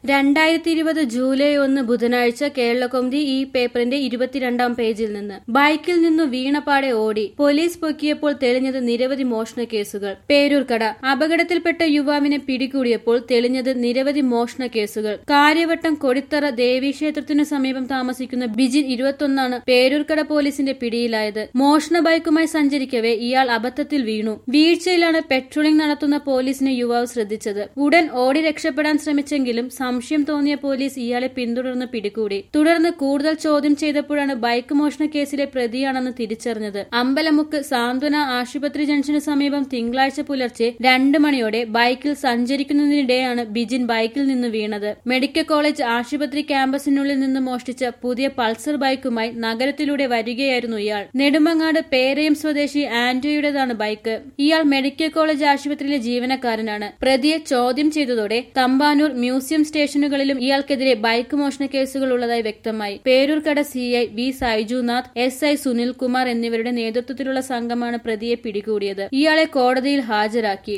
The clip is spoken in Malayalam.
രണ്ടായിരത്തി ഇരുപത് ജൂലൈ ഒന്ന് ബുധനാഴ്ച കേരളകൗമുദി ഈ പേപ്പറിന്റെ ഇരുപത്തിരണ്ടാം പേജിൽ നിന്ന് ബൈക്കിൽ നിന്നു വീണപാടെ ഓടി പോലീസ് പൊക്കിയപ്പോൾ തെളിഞ്ഞത് നിരവധി മോഷണ കേസുകൾ പേരൂർക്കട അപകടത്തിൽപ്പെട്ട യുവാവിനെ പിടികൂടിയപ്പോൾ തെളിഞ്ഞത് നിരവധി മോഷണ കേസുകൾ കാര്യവട്ടം കൊടിത്തറ ദേവീക്ഷേത്രത്തിനു സമീപം താമസിക്കുന്ന ബിജിൻ ഇരുപത്തൊന്നാണ് പേരൂർക്കട പോലീസിന്റെ പിടിയിലായത് മോഷണ ബൈക്കുമായി സഞ്ചരിക്കവേ ഇയാൾ അബദ്ധത്തിൽ വീണു വീഴ്ചയിലാണ് പെട്രോളിംഗ് നടത്തുന്ന പോലീസിനെ യുവാവ് ശ്രദ്ധിച്ചത് ഉടൻ ഓടി രക്ഷപ്പെടാൻ ശ്രമിച്ചെങ്കിലും സംശയം തോന്നിയ പോലീസ് ഇയാളെ പിന്തുടർന്ന് പിടികൂടി തുടർന്ന് കൂടുതൽ ചോദ്യം ചെയ്തപ്പോഴാണ് ബൈക്ക് മോഷണ കേസിലെ പ്രതിയാണെന്ന് തിരിച്ചറിഞ്ഞത് അമ്പലമുക്ക് സാന്ത്വന ആശുപത്രി ജംഗ്ഷന് സമീപം തിങ്കളാഴ്ച പുലർച്ചെ രണ്ട് മണിയോടെ ബൈക്കിൽ സഞ്ചരിക്കുന്നതിനിടെയാണ് ബിജിൻ ബൈക്കിൽ നിന്ന് വീണത് മെഡിക്കൽ കോളേജ് ആശുപത്രി ക്യാമ്പസിനുള്ളിൽ നിന്ന് മോഷ്ടിച്ച പുതിയ പൾസർ ബൈക്കുമായി നഗരത്തിലൂടെ വരികയായിരുന്നു ഇയാൾ നെടുമങ്ങാട് പേരയം സ്വദേശി ആന്റോയുടേതാണ് ബൈക്ക് ഇയാൾ മെഡിക്കൽ കോളേജ് ആശുപത്രിയിലെ ജീവനക്കാരനാണ് പ്രതിയെ ചോദ്യം ചെയ്തതോടെ തമ്പാനൂർ മ്യൂസിയം സ്റ്റേഷനുകളിലും ഇയാൾക്കെതിരെ ബൈക്ക് മോഷണ കേസുകൾ ഉള്ളതായി വ്യക്തമായി Peroorkada CI V Saijunath S I Sunilkumar എന്നിവരുടെ നേതൃത്വത്തിലുള്ള സംഘമാണ് പ്രതിയെ പിടികൂടിയത് ഇയാളെ കോടതിയിൽ ഹാജരാക്കി